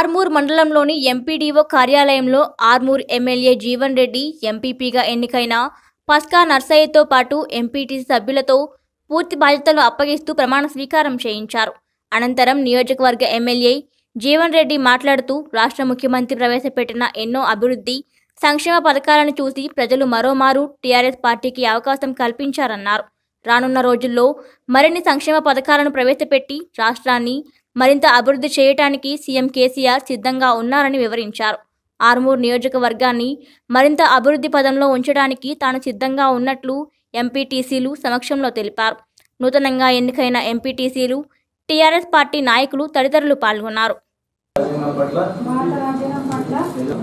ఆర్మూర్ మండలంలోని ఎంపీడీఓ కార్యాలయంలో ఆర్మూర్ ఎమ్మెల్యే జీవన్ రెడ్డి ఎంపీపీగా ఎన్నికైన పస్కా నర్సయ్యతో పాటు ఎంపీటీసీ సభ్యులతో పూర్తి బాధ్యతలు అప్పగిస్తూ ప్రమాణ స్వీకారం చేయించారు అనంతరం నియోజకవర్గ ఎమ్మెల్యే జీవన్ రెడ్డి మాట్లాడుతూ రాష్ట్ర ముఖ్యమంత్రి ప్రవేశపెట్టిన ఎన్నో అభివృద్ధి సంక్షేమ పథకాలను చూసి ప్రజలు మరోమారు టీఆర్ఎస్ పార్టీకి అవకాశం కల్పించారన్నారు రానున్న రోజుల్లో మరిన్ని సంక్షేమ పథకాలను ప్రవేశపెట్టి రాష్ట్రాన్ని మరింత అభివృద్ధి చేయటానికి సీఎం కేసీఆర్ సిద్ధంగా ఉన్నారని వివరించారు ఆర్మూర్ నియోజకవర్గాన్ని మరింత అభివృద్ధి పదంలో ఉంచడానికి తాను సిద్ధంగా ఉన్నట్లు ఎంపీటీసీలు సమక్షంలో తెలిపారు నూతనంగా ఎన్నికైన ఎంపీటీసీలు టీఆర్ఎస్ పార్టీ నాయకులు తదితరులు పాల్గొన్నారు రాజ్యాంగం పట్ల భారత రాజ్యాంగం పట్ల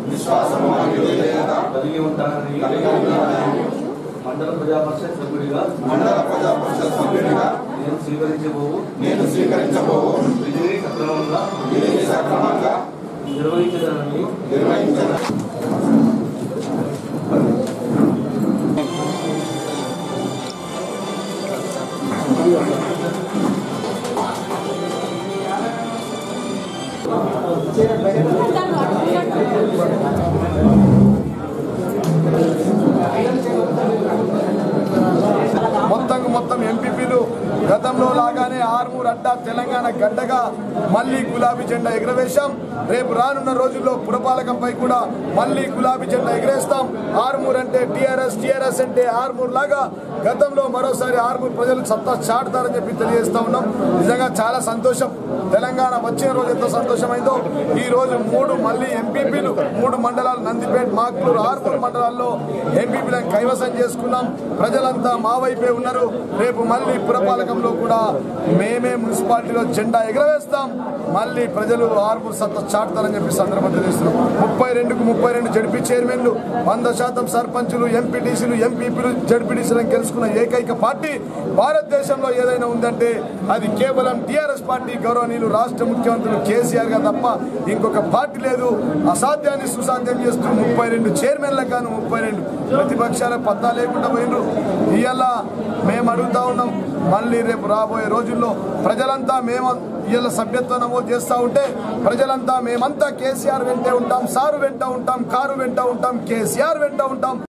కలిగి ఉంటానని మండల ప్రజా పరిషత్ సభ్యుడిగా మండల ప్రజా పరిషత్ సభ్యుడిగా నేను స్వీకరించబోవు నేను స్వీకరించబోవు విధిని సక్రమంగా విధిని సక్రమంగా నిర్వహించడానికి నిర్వహించిన మొత్తం మొత్తం ఎంపీపీలు గతంలో లాగానే ఆర్మూర్ అడ్డా తెలంగాణ గడ్డగా మళ్ళీ గులాబీ జెండా ఎగరవేశాం రేపు రానున్న రోజుల్లో పురపాలకంపై కూడా మళ్ళీ గులాబీ జెండా ఎగరేస్తాం ఆర్మూర్ అంటే టీఆర్ఎస్ టీఆర్ఎస్ అంటే ఆర్మూర్ లాగా గతంలో మరోసారి ఆర్మూర్ ప్రజలు సత్తా చాటుతారని చెప్పి తెలియజేస్తా ఉన్నాం నిజంగా చాలా సంతోషం తెలంగాణ వచ్చిన రోజు ఎంత సంతోషమైందో ఈ రోజు మూడు మళ్ళీ ఎంపీపీలు మూడు మండలాలు నందిపేట మాక్లూరు ఆర్మూర్ మండలాల్లో ఎంపీపీలను కైవసం చేసుకున్నాం ప్రజలంతా మా వైపే ఉన్నారు రేపు మళ్ళీ పురపాలకంలో కూడా మేమే మున్సిపాలిటీలో జెండా ఎగరవేస్తాం మళ్ళీ ప్రజలు ఆర్మూర్ సత్తా చాటుతారని చెప్పి సందర్భం తెలియజేస్తున్నాం ముప్పై రెండుకు ముప్పై రెండు జడ్పీ చైర్మన్లు వంద శాతం సర్పంచులు ఎంపీటీసీలు ఎంపీపీలు జడ్పీటీసీలను గెలుచుకున్న ఏకైక పార్టీ భారతదేశంలో ఏదైనా ఉందంటే అది కేవలం టీఆర్ఎస్ పార్టీ గౌరవనీయులు రాష్ట్ర ముఖ్యమంత్రులు కేసీఆర్ గారు తప్ప ఇంకొక పార్టీ లేదు అసాధ్యాన్ని సుసాధ్యం చేస్తూ ముప్పై రెండు చైర్మన్లకు గాను ముప్పై రెండు ప్రతిపక్షాల పత్తా లేకుండా పోయినరు ఇవాళ మేము అడుగుతా ఉన్నాం మళ్ళీ రేపు రాబోయే రోజుల్లో ప్రజలంతా మేము ఇవాళ సభ్యత్వ నమోదు చేస్తూ ఉంటే ప్రజలంతా మేమంతా కేసీఆర్ వెంటే ఉంటాం సారు వెంట ఉంటాం కారు వెంట ఉంటాం కేసీఆర్ వెంట ఉంటాం